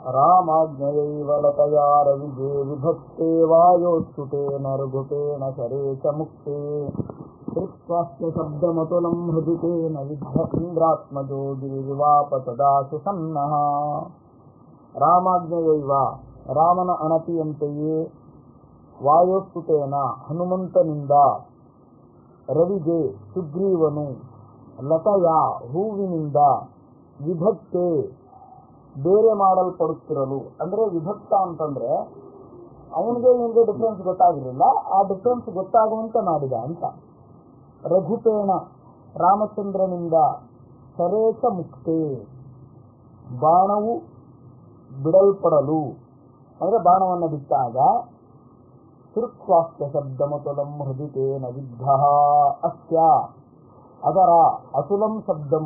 रामाज्ञयैव लतया रविजे विभक्ते वायोस्तुतेन रघुतेन शरे च मुक्ते श्रुत्वास्य शब्दमतुलं हृदितेन विद्ध इन्द्रात्मजो गिरिवाप तदा ಸುಸನ್ನಃ ರಾಮಾಜ್ಞೆಯೈವ ರಾಮನ ಅಣತಿಯಂತೆಯೇ ವಾಯೋಸ್ತುತೇನ ಹನುಮಂತನಿಂದ ರವಿಗೆ ಸುಗ್ರೀವನು ಲತೆಯ ಹೂವಿನಿಂದ ವಿಭಕ್ತೆ ಬೇರೆ ಮಾಡಲ್ಪಡುತ್ತಿರಲು ಅಂದ್ರೆ ವಿಭಕ್ತ ಅಂತಂದ್ರೆ ಅವನಿಗೆ ಇವನಿಗೆ ಡಿಫ್ರೆನ್ಸ್ ಗೊತ್ತಾಗಿರಲಿಲ್ಲ ಆ ಡಿಫ್ರೆನ್ಸ್ ಗೊತ್ತಾಗುವಂತೆ ಮಾಡಿದ ಅಂತ ರಘುಪೇಣ ರಾಮಚಂದ್ರನಿಂದ ಸರೇಶ ಮುಕ್ತೆ ಬಾಣವು ಬಿಡಲ್ಪಡಲು ಅಂದ್ರೆ ಬಾಣವನ್ನು ಬಿಟ್ಟಾಗ ಶ್ರುತ್ವಾಸ್ಯ ಶಬ್ದಮತುಲಂ ಹೃದಿತೇನ ವಿದ್ಧ ಅಸ್ಯ ಅದರ ಅತುಲಂ ಶಬ್ದಂ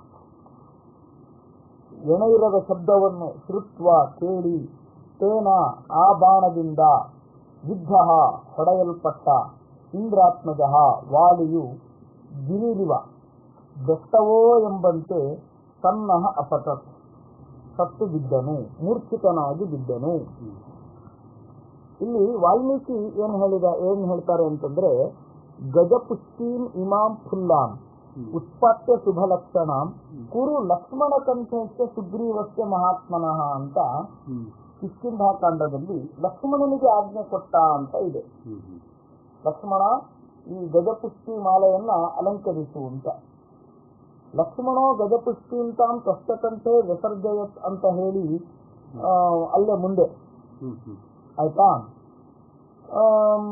ಎಣೆಯಿರದ ಶಬ್ದವನ್ನು ಶ್ರುತ್ವ ಕೇಳಿ ತೇನ ಆ ಬಾಣದಿಂದ ವಿದ್ಧ ಹೊಡೆಯಲ್ಪಟ್ಟ ಇಂದ್ರಾತ್ಮಜ ವಾಲಿಯು ಗಿರಿರಿವ ಬೆಟ್ಟವೋ ಎಂಬಂತೆ ಸನ್ನಹ ಅಪಟತ್ ಸತ್ತು ಬಿದ್ದನು ಮೂರ್ಛಿತನಾಗಿ ಬಿದ್ದನು ಇಲ್ಲಿ ವಾಲ್ಮೀಕಿ ಏನ್ ಹೇಳಿದ ಏನ್ ಹೇಳ್ತಾರೆ ಅಂತಂದ್ರೆ ಗಜಪುಷ್ಟೀಂ ಇಮಾಂ ಫುಲ್ಲಾಂ ಉತ್ಪತ್ಯ ಶುಭ ಲಕ್ಷಣಂ ಕುರು ಲಕ್ಷ್ಮಣ ಕಂಠಕ್ಕೆ ಸುಗ್ರೀವಸ್ಯ ಮಹಾತ್ಮನಃ ಅಂತ ಕಿಷ್ಕಿಂಧಾಕಾಂಡದಲ್ಲಿ ಲಕ್ಷ್ಮಣನಿಗೆ ಆಜ್ಞೆ ಕೊಟ್ಟ ಅಂತ ಇದೆ ಲಕ್ಷ್ಮಣ ಈ ಗಜಪುಷ್ಟಿ ಮಾಲೆಯನ್ನ ಅಲಂಕರಿಸು ಅಂತ ಲಕ್ಷ್ಮಣೋ ಗಜಪುಷ್ಟಿಂತಾಂ ಕಷ್ಟಕಂಠೆ ವಿಸರ್ಜಯತ್ ಅಂತ ಹೇಳಿ ಆ, ಅಲ್ಲೇ ಮುಂದೆ ಆಯ್ತಾ ಆಮ್,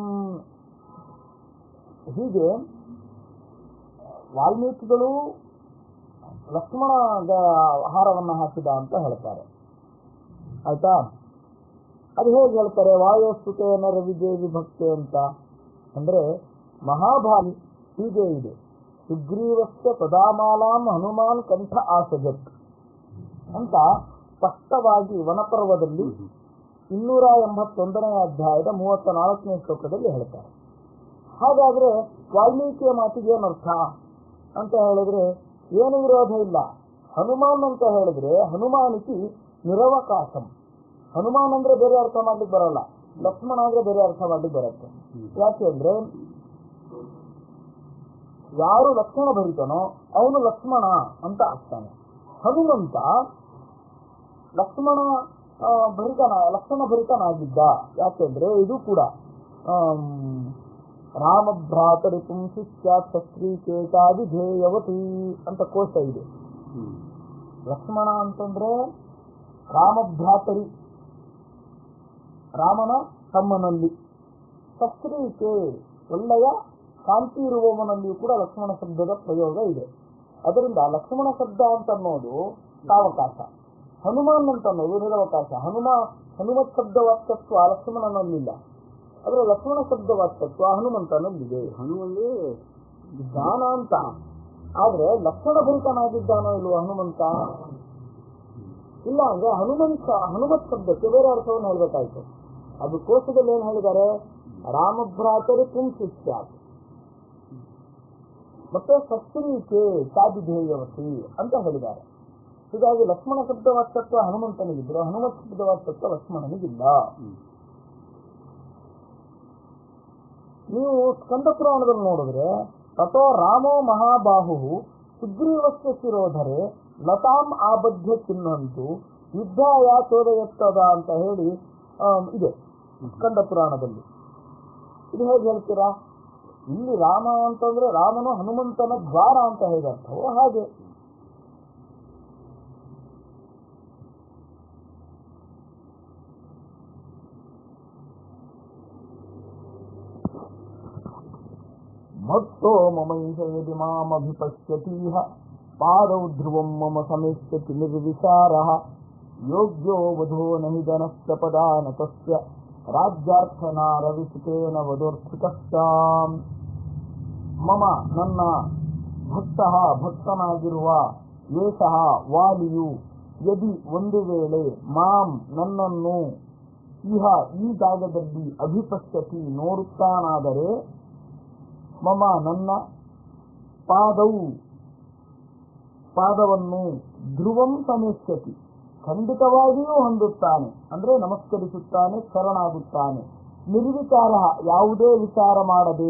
ಹೀಗೆ ವಾಲ್ಮೀಕಿಗಳು ಲಕ್ಷ್ಮಣ ಗ- ಹಾರವನ್ನು ಹಾಕಿದ ಅಂತ ಹೇಳ್ತಾರೆ ಆಯ್ತಾ ಅದು ಹೇಗೆ ಹೇಳ್ತಾರೆ ವಾಯೋಸ್ತುತೆ ನರವಿಜಯ ವಿಭಕ್ತಿ ಅಂತ ಅಂದ್ರೆ ಮಹಾಭಾವಿ ಹೀಗೆ ಇದೆ ಸುಗ್ರೀವಸ್ಯ ಪದಾಮಾಲಾಂ ಹನುಮಾನ್ ಕಂಠ ಆಸಜತ್ ಅಂತ ಸ್ಪಷ್ಟವಾಗಿ ವನಪರ್ವದಲ್ಲಿ ಇನ್ನೂರ ಎಂಬತ್ತೊಂದನೇ ಅಧ್ಯಾಯದ ಮೂವತ್ತ ನಾಲ್ಕನೇ ಶ್ಲೋಕದಲ್ಲಿ ಹೇಳ್ತಾರೆ ಹಾಗಾದ್ರೆ ವಾಲ್ಮೀಕಿಯ ಮಾತಿಗೆ ಏನರ್ಥ ಅಂತ ಹೇಳಿದ್ರೆ ಏನು ವಿರೋಧ ಇಲ್ಲ ಹನುಮಾನ್ ಅಂತ ಹೇಳಿದ್ರೆ ಹನುಮಾನಿತಿ ನಿರವಕಾಶಂ ಹನುಮಾನ್ ಅಂದ್ರೆ ಬೇರೆ ಅರ್ಥ ಮಾಡ್ಲಿಕ್ಕೆ ಬರಲ್ಲ ಲಕ್ಷ್ಮಣ ಅಂದ್ರೆ ಬೇರೆ ಅರ್ಥ ಮಾಡ್ಲಿಕ್ಕೆ ಬರುತ್ತೆ ಯಾಕೆ ಅಂದ್ರೆ ಯಾರು ಲಕ್ಷಣ ಭರಿತನೋ ಅವನು ಲಕ್ಷ್ಮಣ ಅಂತ ಆಗ್ತಾನೆ ಹನುಮಂತ ಲಕ್ಷ್ಮಣ ಆ, ಭರಿತನ ಲಕ್ಷಣ ಭರಿತನಾಗಿದ್ದ ಯಾಕೆಂದ್ರೆ ಇದು ಕೂಡ ಆಮ್, ರಾಮ ಭ್ರಾತರಿ ಪುಂಸಿಶ್ಚ ಕ್ಷತ್ರಿ ಕೇಟಾಭಿಧೇಯವತಿ ಅಂತ ಕೋಶ ಇದೆ ಲಕ್ಷ್ಮಣ ಅಂತಂದ್ರೆ ರಾಮ ಭ್ರಾತರಿ ರಾಮನ ತಮ್ಮನಲ್ಲಿ ಶಸ್ತ್ರೀಕೆ ಒಳ್ಳೆಯ ಕಾಂತಿ ಇರುವವನಲ್ಲಿಯೂ ಕೂಡ ಲಕ್ಷ್ಮಣ ಶಬ್ದದ ಪ್ರಯೋಗ ಇದೆ ಅದರಿಂದ ಲಕ್ಷ್ಮಣ ಶಬ್ದ ಅಂತ ಅನ್ನೋದು ಸಾವಕಾಶ ಹನುಮಾನ್ ಅಂತ ಅನ್ನೋದು ನಿರವಕಾಶ ಹನುಮ ಹನುಮತ್ ಶಬ್ದ ವಾಕ್ಯತ್ವ ಲಕ್ಷ್ಮಣನಲ್ಲಿಲ್ಲ ಆದರೆ ಲಕ್ಷ್ಮಣ ಶಬ್ದ ವಾಕ್ಯತ್ವ ಹನುಮಂತನಲ್ಲಿದೆ ಹನುಮಂದ್ರೆ ಜ್ಞಾನ ಅಂತ ಆದ್ರೆ ಲಕ್ಷಣ ಭರಿತನಾಗಿದ್ದಾನೋ ಇಲ್ವೋ ಹನುಮಂತ ಇಲ್ಲ ಅಂದ್ರೆ ಹನುಮಂತ ಹನುಮತ್ ಶಬ್ದಕ್ಕೆ ಬೇರೆ ಅರ್ಥವನ್ನು ಹೇಳ್ಬೇಕಾಯ್ತು ಅದು ಕೋಶದಲ್ಲಿ ಏನ್ ಹೇಳಿದ್ದಾರೆ ರಾಮಭ್ರಾತರಿ ಪುಂಸಿಷ್ಯ ಮತ್ತೆ ಶಸ್ತ್ರೀಕೆ ಚಾದಿಧೇಯವತಿ ಅಂತ ಹೇಳಿದ್ದಾರೆ ಹೀಗಾಗಿ ಲಕ್ಷ್ಮಣ ಶಬ್ದ ವಾಕ್ಯತ್ವ ಹನುಮಂತನಿಗಿದ್ರು ಹನುಮತ್ ಶಬ್ದ ವಾಕ್ಯತ್ವ ಲಕ್ಷ್ಮಣನಿಗಿಲ್ಲ ನೀವು ಸ್ಕಂದ ಪುರಾಣದಲ್ಲಿ ನೋಡಿದ್ರೆ ತಥೋ ರಾಮೋ ಮಹಾಬಾಹು ಸುಗ್ರೀವಸ್ಯ ಶಿರೋಧರೆ ಲತಾಂ ಆಬದ್ಧ ಚಿಹ್ನಂತು ಯುದ್ಧಾಯ ಚೋದಯತ್ತದ ಅಂತ ಹೇಳಿ ಆಮ್, ಇದೆ ಸ್ಕಂದ ಪುರಾಣದಲ್ಲಿ ಇದು ಹೇಗೆ ಹೇಳ್ತೀರಾ ಇಲ್ಲಿ ರಾಮ ಅಂತಂದ್ರೆ ರಾಮನು ಹನುಮಂತನ ದ್ವಾರ ಅಂತ ಹೇಗೆ ಅರ್ಥವೋ ಹಾಗೆ ಮತ್ತೋ ಮಮೈಷ ಯದಿ ಮಾಮಭಿಪಶ್ಯತೀಹ ಪಾದೌ ಧ್ರುವಂ ಮಮ ಸಮೇಷ್ಯತಿ ನಿರ್ವಿಚಾರಃ ಯೋಗ್ಯೋ ವಧೋ ನಹಿ ಧನಸ್ಯ ಪದಾನ ತಸ್ಯ ರಾಜ್ಯಾರ್ಥನಾರವಿಸುತೇನ ವಧೋರ್ಥಿಕಶ್ಚಾಂ ಮಮ ನನ್ನ ಭಕ್ತ ಭಕ್ತನಾಗಿರುವ ಏಷಃ ವಾಲಿಯು ಯದಿ ಒಂದು ವೇಳೆ ಮಾಂ ನನ್ನನ್ನು ಇಹ ಈ ಜಾಗದಲ್ಲಿ ಅಭಿಪಶ್ಯತಿ ನೋಡುತ್ತಾನಾದರೆ ಮಮ ನನ್ನ ಪಾದವು ಪಾದವನ್ನು ಧ್ರುವಂ ಸಮೇಷ್ಯತಿ ಖಂಡಿತವಾಗಿಯೂ ಹೊಂದುತ್ತಾನೆ ಅಂದ್ರೆ ನಮಸ್ಕರಿಸುತ್ತಾನೆ ಶರಣಾಗುತ್ತಾನೆ ನಿರ್ವಿಚಾರ ಯಾವುದೇ ವಿಚಾರ ಮಾಡದೆ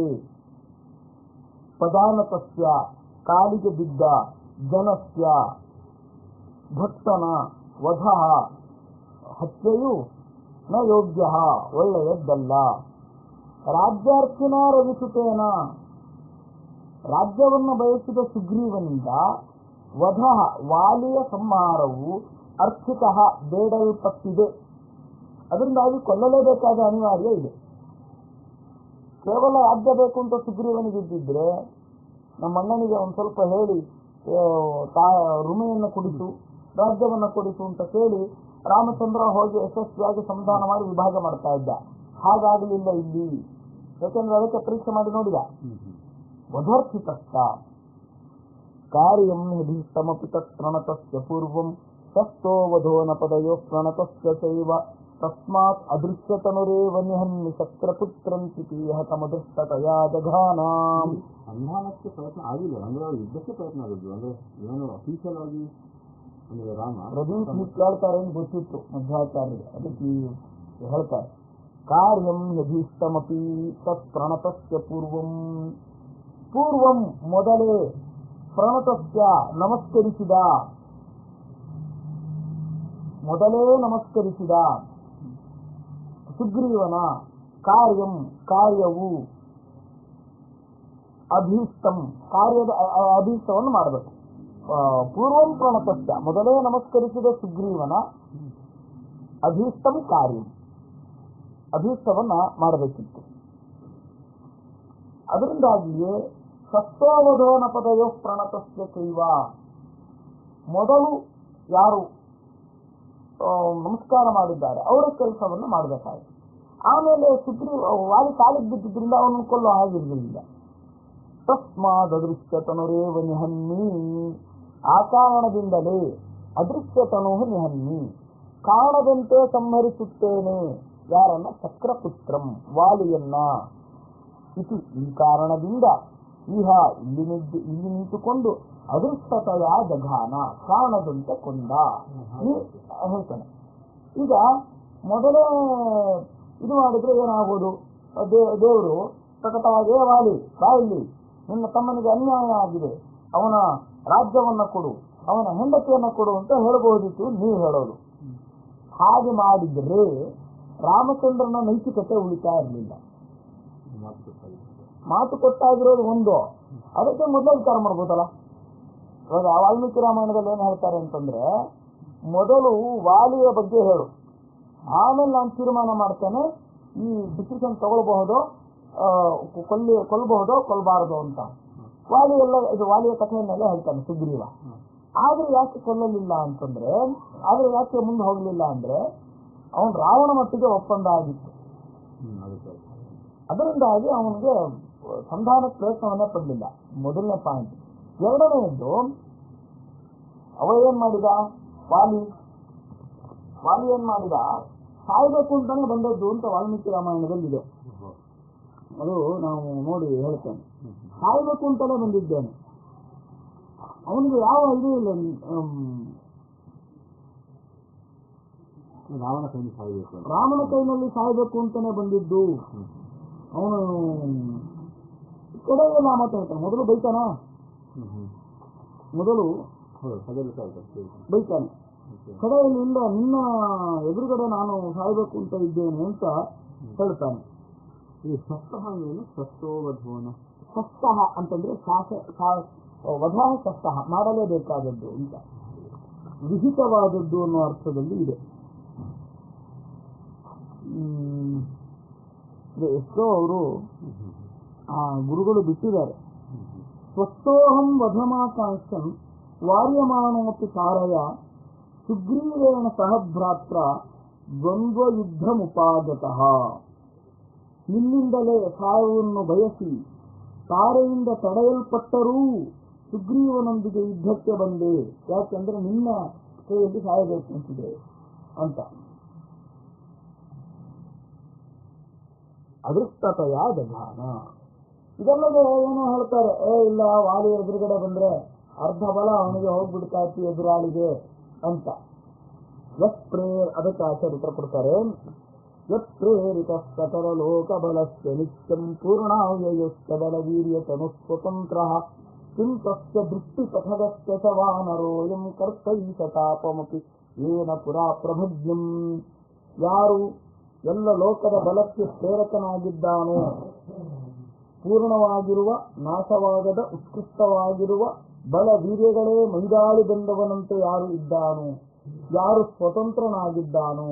ಪದಾನತಸ್ಯ ಕಾಲಿಗೆ ಬಿದ್ದ ಜನಸ್ಯ ಭಕ್ತನ ವಧ ಹತ್ಯೆಯು ನ ಯೋಗ್ಯ ಒಳ್ಳೆಯದ್ದಲ್ಲ ರಾಜ್ಯಾರ್ಚಿನ ರವಿಸುತೇನ ರಾಜ್ಯವನ್ನು ಬಯಸಿದ ಸುಗ್ರೀವನಿಂದ ವಧ ವಾಲಿಯ ಸಂಹಾರವು ಅರ್ಚಿತ ಬೇಡಲ್ಪಟ್ಟಿದೆ ಅದರಿಂದಾಗಿ ಕೊಲ್ಲಲೇಬೇಕಾದ ಅನಿವಾರ್ಯ ಇದೆ ಕೇವಲ ರಾಜ್ಯ ಬೇಕು ಅಂತ ಸುಗ್ರೀವನಿಗೆ ಇದ್ದಿದ್ರೆ ನಮ್ಮ ಅಣ್ಣನಿಗೆ ಒಂದು ಸ್ವಲ್ಪ ಹೇಳಿ ಆ, ತಾ ರುಮೆಯನ್ನು ಕೊಡಿಸು ರಾಜ್ಯವನ್ನು ಕೊಡಿಸು ಅಂತ ಕೇಳಿ ರಾಮಚಂದ್ರ ಹೋಗಿ ಯಶಸ್ವಿಯಾಗಿ ಸಂಧಾನ ಮಾಡಿ ವಿಭಾಗ ಮಾಡ್ತಾ ಇದ್ದ ಹಾಗಾಗಲಿಲ್ಲ ಇಲ್ಲಿ ಯಾಕೆಂದ್ರೆ ಅದಕ್ಕೆ ಪರೀಕ್ಷೆ ಮಾಡಿ ನೋಡಿದ ವಧರ್ಚಿತಸ್ಥ ಕಾರ್ಯಂ ಯದೀಷ್ಟಮಪಿ ತತ್ಪ್ರಣತಸ್ಯ ಪೂರ್ವಂ ತಸ್ಥೋ ವಧೋನ ಪದಯೋ ಪ್ರಣತಸ್ಯ ಚೈವ ತಸ್ಮಾತ್ ಅದೃಶ್ಯತನುರೇವ ನಿಹನ್ನಿ ಶಕ್ರಪುತ್ರಂತಿತೀಹ ತಮದೃಷ್ಟತಯಾ ಜಘಾನಾಂ ಸಂಧಾನಕ್ಕೆ ಪ್ರಯತ್ನ ಆಗಿಲ್ಲ ಅಂದ್ರೆ ಅವ್ರು ಯುದ್ಧಕ್ಕೆ ಪ್ರಯತ್ನ ಆಗಿದ್ದು ಅಂದ್ರೆ ಏನು ಅಫೀಷಿಯಲ್ ಆಗಿ ಅಂದ್ರೆ ರಾಮ ರವೀಶ್ ಹೀಗೆ ಕೇಳ್ತಾರೆ ಅಂತ ಗೊತ್ತಿತ್ತು ಮಧ್ವಾಚಾರ್ಯರಿಗೆ ಅದಕ್ಕೆ ಈ ಹೇಳ್ತಾರೆ ಕಾರ್ಯಂ ಯದೀಷ್ಟಮಪಿ ತತ್ ಪ್ರಣತಸ್ಯ ಪೂರ್ವಂ ಪೂರ್ವಂ ಮೊದಲೇ ಪ್ರಣತಸ್ಯ ನಮಸ್ಕರಿಸಿದ ಮೊದಲೇ ನಮಸ್ಕರಿಸಿದ ಸುಗ್ರೀವನ ಕಾರ್ಯಂ ಕಾರ್ಯವು ಅಭೀಷ್ಟಂ ಕಾರ್ಯದ ಅ- ಅ- ಅಭೀಷ್ಟವನ್ನು ಮಾಡಬೇಕು ಆ, ಪೂರ್ವಂ ಪ್ರಣತಸ್ಯ ಮೊದಲೇ ನಮಸ್ಕರಿಸಿದ ಸುಗ್ರೀವನ ಅಭೀಷ್ಟಂ ಕಾರ್ಯ ಅಭೀಷ್ಟವನ್ನ ಮಾಡಬೇಕಿತ್ತು ಅದರಿಂದಾಗಿಯೇ ಸತ್ವವಧೋನ ಪದಯೋ ಪ್ರಣತಸ್ಯ ಚೈವ ಮೊದಲು ಯಾರು ಆ, ನಮಸ್ಕಾರ ಮಾಡಿದ್ದಾರೆ ಅವರ ಕೆಲಸವನ್ನು ಮಾಡಬೇಕಾಯಿತು ಆಮೇಲೆ ಸುಗ್ರೀವ ವಾಲಿ ಕಾಲಿಗೆ ಬಿದ್ದಿದ್ರಿಂದ ಅವನನ್ನು ಕೊಲ್ಲೋ ಹಾಗಿರಲಿಲ್ಲ ತಸ್ಮಾದ್ ಅದೃಶ್ಯ ತನುರೇವ ನಿಹನ್ನಿ ಆ ಕಾರಣದಿಂದಲೇ ಅದೃಶ್ಯ ತನು ನಿಹನ್ನಿ ಕಾಣದಂತೆ ಸಂಹರಿಸುತ್ತೇನೆ ಯಾರನ್ನ ಚಕ್ರಪುತ್ರಂ ವಾಲಿಯನ್ನ ಇತಿ ಈ ಕಾರಣದಿಂದ ಇಹ ಇಲ್ಲಿ ನಿದ್ದು ಇಲ್ಲಿ ನಿಂತುಕೊಂಡು ಅದೃಷ್ಟತೆಯ ಜಘಾನ ಕಾರಣದಂತೆ ಕೊಂದ ಈ- ಹೇಳ್ತಾನೆ ಈಗ ಮೊದಲೇ ಇದು ಮಾಡಿದ್ರೆ ಏನಾಗೋದು ದೇ- ದೇವರು ಪ್ರಕಟವಾಗಿ "ಏ ವಾಲಿ ಬಾ ಇಲ್ಲಿ ನಿನ್ನ ತಮ್ಮನಿಗೆ ಅನ್ಯಾಯ ಆಗಿದೆ ಅವನ ರಾಜ್ಯವನ್ನ ಕೊಡು ಅವನ ಹೆಂಡತಿಯನ್ನ ಕೊಡು ಅಂತ ಹೇಳಬಹುದಿತ್ತು ನೀವು ಹೇಳೋದು ಹಾಗೆ ಮಾಡಿದ್ರೆ ರಾಮಚಂದ್ರನ ನೈತಿಕತೆ ಉಳಿತಾ ಇರಲಿಲ್ಲ ಮಾತು ಕೊಟ್ಟಾಗಿತ್ತು ಮಾತು ಕೊಟ್ಟಾಗಿರೋದು ಒಂದು ಅದಕ್ಕೆ ಮೊದಲೇ ವಿಚಾರ ಮಾಡ್ಬೋದಲ್ಲ ಇವಾಗ ವಾಲ್ಮೀಕಿ ರಾಮಾಯಣದಲ್ಲಿ ಏನ್ ಹೇಳ್ತಾರೆ ಅಂತಂದ್ರೆ ಮೊದಲು ವಾಲಿಯ ಬಗ್ಗೆ ಹೇಳು ಆಮೇಲೆ ನಾನು ತೀರ್ಮಾನ ಮಾಡ್ತೇನೆ ಈ ಡಿಸಿಷನ್ ತಗೊಳ್ಬಹುದು ಆ, ಕೊಲ್ಲಿ ಕೊಲ್ಬಹುದೋ ಕೊಲ್ಬಾರದು ಅಂತ ವಾಲಿ ಎಲ್ಲ ಇದು ವಾಲಿಯ ಕಥೆಯನ್ನೆಲ್ಲ ಹೇಳ್ತಾನೆ ಸುಗ್ರೀವ ಆದ್ರೆ ಯಾಕೆ ಕೊಲ್ಲಲಿಲ್ಲ ಅಂತಂದ್ರೆ ಆದ್ರೆ ಯಾಕೆ ಮುಂದೆ ಹೋಗ್ಲಿಲ್ಲ ಅಂದ್ರೆ ಅವನ್ ರಾವಣ ಮಟ್ಟಿಗೆ ಒಪ್ಪಂದ ಆಗಿತ್ತು ಹ್ಮ್ ಅದಕ್ಕೆ ಅದರಿಂದಾಗಿ ಅವನಿಗೆ ಸಂಧಾನ ಪ್ರಯತ್ನವನ್ನೇ ಪಡಲಿಲ್ಲ ಮೊದಲನೇ ಪಾಯಿಂಟ್ ಎರಡನೆಯದ್ದು ಅವ ಏನ್ ಮಾಡಿದ ವಾಲಿ ವಾಲಿ ಏನ್ ಮಾಡಿದ ಸಾಯ್ಬೇಕು ಅಂತಾನೆ ಬಂದದ್ದು ಅಂತ ವಾಲ್ಮೀಕಿ ರಾಮಾಯಣದಲ್ಲಿ ಇದೆ ಅದು ನಾವು ನೋಡಿ ಹೇಳ್ತೇನೆ ಸಾಯ್ಬೇಕು ಅಂತಾನೆ ಬಂದಿದ್ದೇನೆ ಅವನಿಗೆ ಯಾವ ಇದು ಇಲ್ಲ ಹ್ಮ್, ರಾವಣ ಕೈಲಿ ಸಾಯಬೇಕು ಅಂತ ರಾಮನ ಕೈನಲ್ಲಿ ಸಾಯ್ಬೇಕು ಅಂತಾನೆ ಬಂದಿದ್ದು ಅವನು ಕಡೆಯಲ್ಲ ಮಾತಾಡ್ತಾನೆ ಮೊದಲು ಬೈತಾನ ಹ್ಮ್ ಹ್ಮ್ ಮೊದಲು ಹೌದು ಅದೆಲ್ಲ ಸಾಯ್ತು ಬೈತಾನೆ ಓಕೆ ಕಡೆಯಲ್ಲಿ ಇಲ್ಲ ನಿನ್ನ ಎದುರುಗಡೆ ನಾನು ಸಾಯ್ಬೇಕು ಅಂತ ಇದ್ದೇನೆ ಅಂತ ಹೇಳ್ತಾನೆ ಈ ಸಪ್ತಹ ಏನು ಸತ್ತೋವಧೋನ ಸಸ್ತಃ ಅಂತಂದ್ರೆ ಶಾಸ ಶಾ- ವಧ ಸಸ್ತಃ ಮಾಡಲೇಬೇಕಾದದ್ದು ಅಂತ ವಿಹಿತವಾದದ್ದು ಅನ್ನೋ ಅರ್ಥದಲ್ಲಿ ಇದೆ ಹ್ಮ್, ಇದು ಎಷ್ಟೋ ಅವರು ಆ ಗುರುಗಳು ಬಿಟ್ಟಿದ್ದಾರೆ ಸ್ವಸ್ಥೋಹಂ ವಧಮಾಕಾಂಕ್ಷನ್ ವಾರ್ಯಮಾಣೋಪಿ ಕಾರಯ ಸುಗ್ರೀವೇಣ ಸಹ ಭ್ರಾತ್ರ ದ್ವಂದ್ವ ಯುದ್ಧ ಮುಪಾಗತಃ ನಿನ್ನಿಂದಲೇ ಸಾಯವನ್ನು ಬಯಸಿ ತಾರೆಯಿಂದ ತಡೆಯಲ್ಪಟ್ಟರೂ ಸುಗ್ರೀವನೊಂದಿಗೆ ಯುದ್ಧಕ್ಕೆ ಬಂದೆ ಯಾಕೆಂದ್ರೆ ನಿನ್ನ ಕೈಯಲ್ಲಿ ಸಾಯಬೇಕು ಅಂತಿದೆ ಅಂತ ಅದೃಷ್ಟತೆಯ ದಗಾನ ಇದಲ್ಲದೆ ಏನೋ ಹೇಳ್ತಾರೆ ಏ ಇಲ್ಲ ವಾಲಿ ಎದುರುಗಡೆ ಬಂದ್ರೆ ಅರ್ಧ ಬಲ ಅವನಿಗೆ ಹೋಗ್ಬಿಡ್ತಾ ಇತ್ತು ಎದುರಾಳಿಗೆ ಅಂತ ಯತ್ ಪ್ರೇರ್ ಅದಕ್ಕೆ ಆಚಾರ್ಯ ಉತ್ತರ ಕೊಡ್ತಾರೆ ಯತ್ ಪ್ರೇರಿತ ಸಕಲ ಲೋಕ ಬಲಸ್ಯ ನಿತ್ಯಂ ಪೂರ್ಣಾವ್ಯಯಸ್ಯ ಬಲವೀರ್ಯ ತನು ಸ್ವತಂತ್ರ ಕಿಂ ತಸ್ಯ ದೃಷ್ಟಿಪಥಗಸ್ಯ ಸ ವಾನರೋಯಂ ಕರ್ತೈಷ ತಾಪಮಪಿ ಏನ ಪುರಾ ಪ್ರಭಜ್ಯಂ ಯಾರು ಎಲ್ಲ ಲೋಕದ ಬಲಕ್ಕೆ ಪ್ರೇರಕನಾಗಿದ್ದಾನೋ ಪೂರ್ಣವಾಗಿರುವ ನಾಶವಾಗದ ಉತ್ಕೃಷ್ಟವಾಗಿರುವ ಬಲ ವೀರ್ಯಗಳೇ ಮೈದಾಳಿ ಬಂದವನಂತೆ ಯಾರು ಇದ್ದಾನೋ ಯಾರು ಸ್ವತಂತ್ರನಾಗಿದ್ದಾನೋ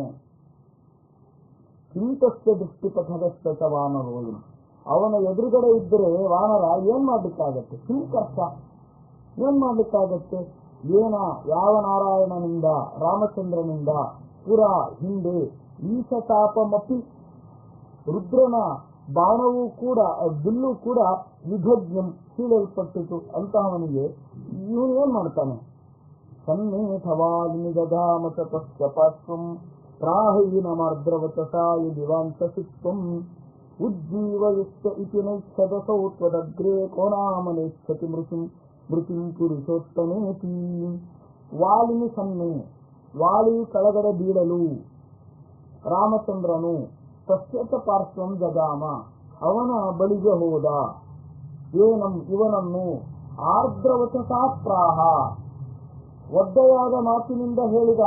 ಇಂತಸ್ಯ ದೃಷ್ಟಿಪಥದಸ್ಥ ಚ ವಾನರೋಯಂ ಅವನ ಎದುರುಗಡೆ ಇದ್ದರೆ ವಾನರ ಏನ್ ಮಾಡ್ಲಿಕ್ಕಾಗತ್ತೆ ಹಿಂಕರ್ಷ ಏನ್ ಮಾಡ್ಲಿಕ್ಕಾಗತ್ತೆ ಏನ ಯಾವ ನಾರಾಯಣನಿಂದ ರಾಮಚಂದ್ರನಿಂದ ಪುರ ಹಿಂದೆ ಈಶತಾಪಮಪಿ ರುದ್ರನ ಬಾಣವೂ ಕೂಡ ಆ ಬಿಲ್ಲು ಕೂಡ ವಿಭಜ್ಞಂ ಸೀಳಲ್ಪಟ್ಟಿತು ಅಂತಹವನಿಗೆ ಇವನು ಏನ್ ಮಾಡ್ತಾನೆ ಸನ್ನೇಥವಾಲಿನಿ ದಧಾಮಚ ತಸ್ಯ ಪಾರ್ಶ್ವಂ ಪ್ರಾಹೀನಮಾರ್ದ್ರವಚಸಾಯ ದಿವಾಂತಸಿತ್ವಂ ಉಜ್ಜೀವಯುಕ್ತ ಇತಿ ನೈಚ್ಛದಸೌ ತ್ವದಗ್ರೇ ಕೋನಾಮನೇಚ್ಛತಿ ಮೃತಿಂ ಮೃತಿಂ ಪುರುಷೋತ್ತಮೇತಿ ವಾಲಿನಿ ಸನ್ನೆ ವಾಲಿ ಕೆಳಗಡೆ ಬೀಳಲು ರಾಮಚಂದ್ರನು ಪಶ್ಚಾತ ಪಾರ್ಶ್ವಂ ಜಗಾಮ ಅವನ ಬಳಿಗೆ ಹೋದ ಏನಂ ಇವನನ್ನು ಆರ್ದ್ರವಚಸಾ ಪ್ರಾಹ ಒದ್ದೆಯಾದ ಮಾತಿನಿಂದ ಹೇಳಿದ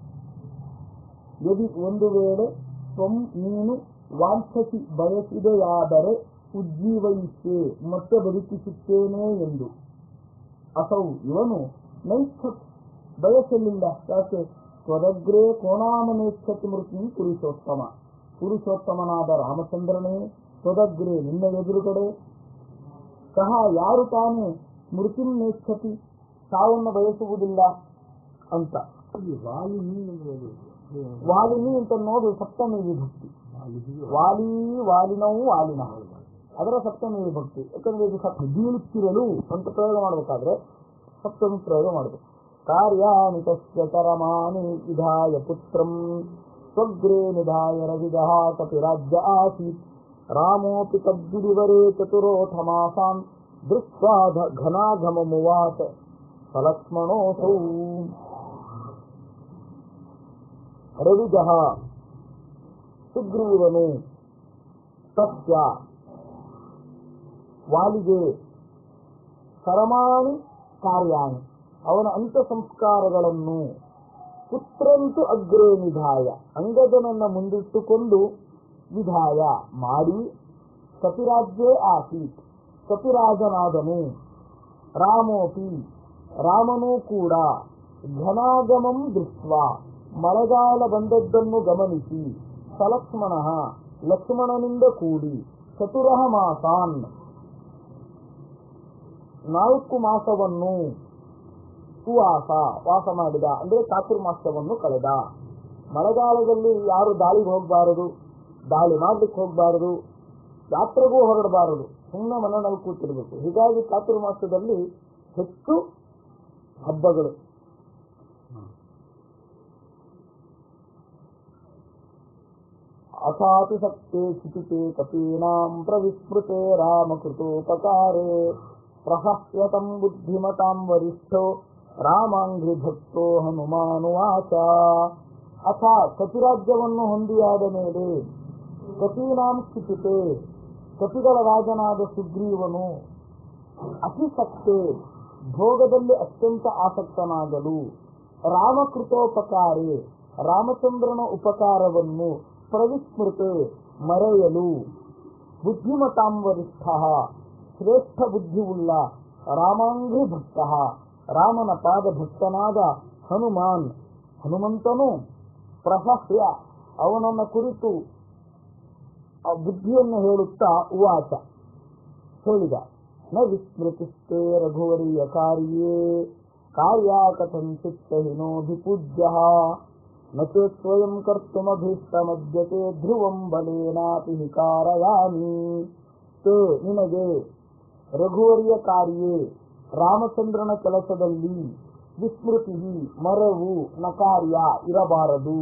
ಯದಿ ಒಂದು ವೇಳೆ ತ್ವಂ ನೀನು ವಾಂಛಸಿ ಬಯಸಿದೆಯಾದರೆ ಉಜ್ಜೀವಯಿಸೆ ಮತ್ತೆ ಬದುಕಿಸುತ್ತೇನೆ ಎಂದು ಅಸೌ ಇವನು ನೈಚ್ಛತ್ ಬಯಸಲಿಲ್ಲ ಯಾಕೆ ಸ್ವದಗ್ರೇ ಕೋಣಾಮನೇಚ್ಛತಿ ಮೃತಿ ಪುರುಷೋತ್ತಮ ಪುರುಷೋತ್ತಮನಾದ ರಾಮಚಂದ್ರನೇ ಸ್ವದಗ್ರೇ ನಿನ್ನ ಎದುರುಗಡೆ ಸಹ ಯಾರು ತಾನೇ ಮೃತ್ಯುಂ ನೇಚ್ಛತಿ ಸಾವನ್ನು ಬಯಸುವುದಿಲ್ಲ ಅಂತ ಈ ವಾಲಿನಿ ಅಂದ್ರೆ ಅದು ಏನು? ವಾಲಿನಿ ಅಂತ ನೋಡು ಸಪ್ತಮಿ ವಿಭಕ್ತಿ ವಾಲಿನಿ ವಾಲಿ ವಾಲಿನವು ವಾಲಿನ ಅದರ ಸಪ್ತಮಿ ವಿಭಕ್ತಿ ಯಾಕಂದ್ರೆ ಇದು ಸಪ್ತ ಬೀಳುತ್ತಿರಲು ಅಂತ ಪ್ರಯೋಗ ಮಾಡಬೇಕಾದ್ರೆ ಸಪ್ತಮಿ ಪ್ರಯೋಗ ಮಾಡಬೇಕು ಕಾರ್ಯಾಣಿ ತಸ್ಯ ಕರಮಾಣಿ ವಿಧಾಯ ಪುತ್ರಂ ಸ್ವಗ್ರೇ ನಿಧಾಯ ರವಿದಃ ಕಪಿರಾಜ್ಯ ಆಸೀತ್ ರಾಮೋಪಿ ತದ್ವಿವರೇ ಚತುರೋಥ ಮಾಸಾನ್ ದೃಷ್ಟ್ವಾ ಧ- ಘನಾಘಮಮುವಾಚ ಸಲಕ್ಷ್ಮಣೋಸೌ ರವಿಜಃ ಸುಗ್ರೀವನು ಸತ್ಯ ವಾಲಿಗೆ ಕರಮಾಣಿ ಕಾರ್ಯಾಣಿ ಅವನ ಅಂತ್ಯ ಸಂಸ್ಕಾರಗಳನ್ನು ಪುತ್ರಂತು ಅಗ್ರೇ ನಿಧಾಯ ಅಂಗದನನ್ನ ಮುಂದಿಟ್ಟುಕೊಂಡು ವಿಧಾಯ ಮಾಡಿ ಕಪಿರಾಜ್ಯೇ ಆಸೀತ್ ಕಪಿರಾಜನಾದನು ರಾಮೋಪಿ ರಾಮನೂ ಕೂಡ ಘನಾಗಮಂ ದೃಷ್ಟ ಮಳೆಗಾಲ ಬಂದದ್ದನ್ನು ಗಮನಿಸಿ ಸಲಕ್ಷ್ಮಣ ಲಕ್ಷ್ಮಣನಿಂದ ಕೂಡಿ ಚತುರಹ ಮಾಸಾನ್ ನಾಲ್ಕು ಮಾಸವನ್ನು ಸುವಾಸ ವಾಸ ಮಾಡಿದ ಅಂದ್ರೆ ಚಾತುರ್ಮಾಸವನ್ನು ಕಳೆದ ಮಳೆಗಾಲದಲ್ಲಿ ಯಾರು ದಾಳಿಗೆ ಹೋಗಬಾರದು ದಾಳಿ ಮಾಡ್ಲಿಕ್ಕೆ ಹೋಗಬಾರದು ಯಾತ್ರೆಗೂ ಹೊರಡಬಾರದು ಸುಮ್ಮನೆ ಮನೆಯಲ್ಲಿ ಕೂತಿರ್ಬೇಕು ಹೀಗಾಗಿ ಚಾತುರ್ಮಾಸದಲ್ಲಿ ಹೆಚ್ಚು ಹಬ್ಬಗಳು ಅಥಾತಿ ಸಕ್ತೆ ಚಿತಿತೆ ಕಪೀನಾಂ ಪ್ರವಿಸ್ಮೃತೆ ರಾಮಕೃತೋಪಕಾರೇ ಪ್ರಹಸ್ಯತಂ ಬುದ್ಧಿಮತಾಂ ವರಿಷ್ಠೋ ರಾಮಾಂಘ್ರಿ ಭಕ್ತೋ ಹನುಮಾನುವಾಚ ಅಥ ಕಪಿರಾಜ್ಯವನ್ನು ಹೊಂದಿಯಾದ ಮೇಲೆ ಕಪೀನಾಂ ಸ್ಥಿತಿತೆ ಕಪಿಗಳ ರಾಜನಾದ ಸುಗ್ರೀವನು ಅತಿಸಕ್ತೆ ಭೋಗದಲ್ಲಿ ಅತ್ಯಂತ ಆಸಕ್ತನಾಗಲು ರಾಮಕೃತೋಪಕಾರಿ ರಾಮಚಂದ್ರನ ಉಪಕಾರವನ್ನು ಪ್ರವಿಸ್ಮೃತೆ ಮರೆಯಲು ಬುದ್ಧಿಮತಾಂ ವರಿಷ್ಠ ಶ್ರೇಷ್ಠ ಬುದ್ಧಿವುಳ್ಳ ರಾಮಾಂಘ್ರಿ ಭಕ್ತ ರಾಮನ ಪಾದ ಭಕ್ತನಾದ ಹನುಮಾನ್ ಹನುಮಂತನು ಪ್ರಶಸ್ಯ ಅವನನ್ನ ಕುರಿತು ಆ ಬುದ್ಧಿಯನ್ನು ಹೇಳುತ್ತಾ ಉವಾಚ ಹೇಳಿದ ನ ವಿಸ್ಮೃತಿಸ್ತೆ ರಘುವರಿಯ ಕಾರ್ಯೇ ಕಾರ್ಯಾ ಕಥಂಚಿತ್ತಹಿನೋಭಿಪೂಜ್ಯ ನ ಚೇತ್ ಸ್ವಯಂ ಕರ್ತುಮಭೀಷ್ಟಮದ್ಯತೆ ಧ್ರುವಂ ಬಲೇನಾಪಿ ಹಿ ಕಾರಯಾಮಿ ತೇ ನಿನಗೆ ರಘುವರಿಯ ಕಾರ್ಯೇ ರಾಮಚಂದ್ರನ ಕೆಲಸದಲ್ಲಿ ವಿಸ್ಮೃತಿ ಮರವು ನ ಕಾರ್ಯ ಇರಬಾರದು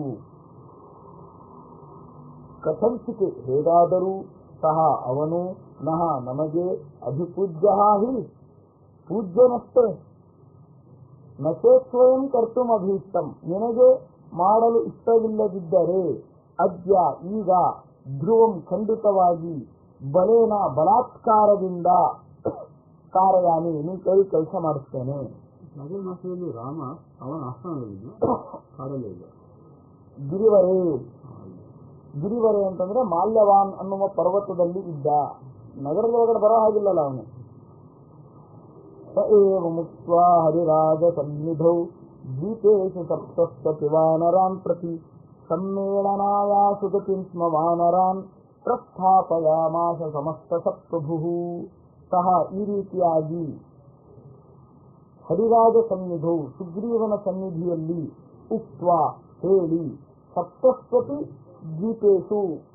ಕಥಂಚಿತ್ ಹೇಗಾದರೂ ಸಹ ಅವನು ನಹ ನಮಗೆ ಅಭಿಪೂಜ್ಯ ಹಿ ಪೂಜ್ಯನಷ್ಟೇ ನಶೇ ಸ್ವಯಂ ಕರ್ತುಂ ಅಭೀಷ್ಟಂ ನಿನಗೆ ಮಾಡಲು ಇಷ್ಟವಿಲ್ಲದಿದ್ದರೆ ಅದ್ಯ ಈಗ ಧ್ರುವಂ ಖಂಡಿತವಾಗಿ ಬಲೇನ ಬಲಾತ್ಕಾರದಿಂದ ಕಾರಯಾನಿ ನೀ ಕೈ ಕೆಲಸ ಮಾಡಿಸ್ತೇನೆ ಅದೇ ಮಾಸದಲ್ಲಿ ರಾಮ ಅವನ ಆಸ್ಥಾನದಲ್ಲಿದ್ದು ಕಾಡಲ್ಲೇ ಇಲ್ಲ ಗಿರಿವರೇ ಗಿರಿವರೆ ಅಂತಂದ್ರೆ ಮಾಲ್ಯವಾನ್ ಅನ್ನುವ ಪರ್ವತದಲ್ಲಿ ಇದ್ದ ನಗರದೊಳಗಡೆ ಬರೋ ಹಾಗಿಲ್ಲಲ್ಲ ಅವನು ಸ ಏವ ಮುಕ್ತ್ವಾ ಹರಿರಾಜ ಸನ್ನಿಧೌ ದ್ವೀಪೇಶು ಸಪ್ತಸ್ಪತಿ ವಾನರಾನ್ ಪ್ರತಿ ಸಮ್ಮೇಳನಾಯಾಸು ಗತಿಂ ಸ್ಮ ವಾನರಾನ್ ಪ್ರಸ್ಥಾಪಯಾಮಾಸ ಸಮಸ್ತ ಸಪ್ರಭು ಸಹ ಈ ರೀತಿಯಾಗಿ ಹರಿರಾಜ ಸನ್ನಿಧೌ ಸುಗ್ರೀವನ ಸನ್ನಿಧಿಯಲ್ಲಿ ಉಕ್ತ್ವಾ ಹೇಳಿ ಸಪ್ತಸ್ವತಿ ದ್ವೀಪೇಶು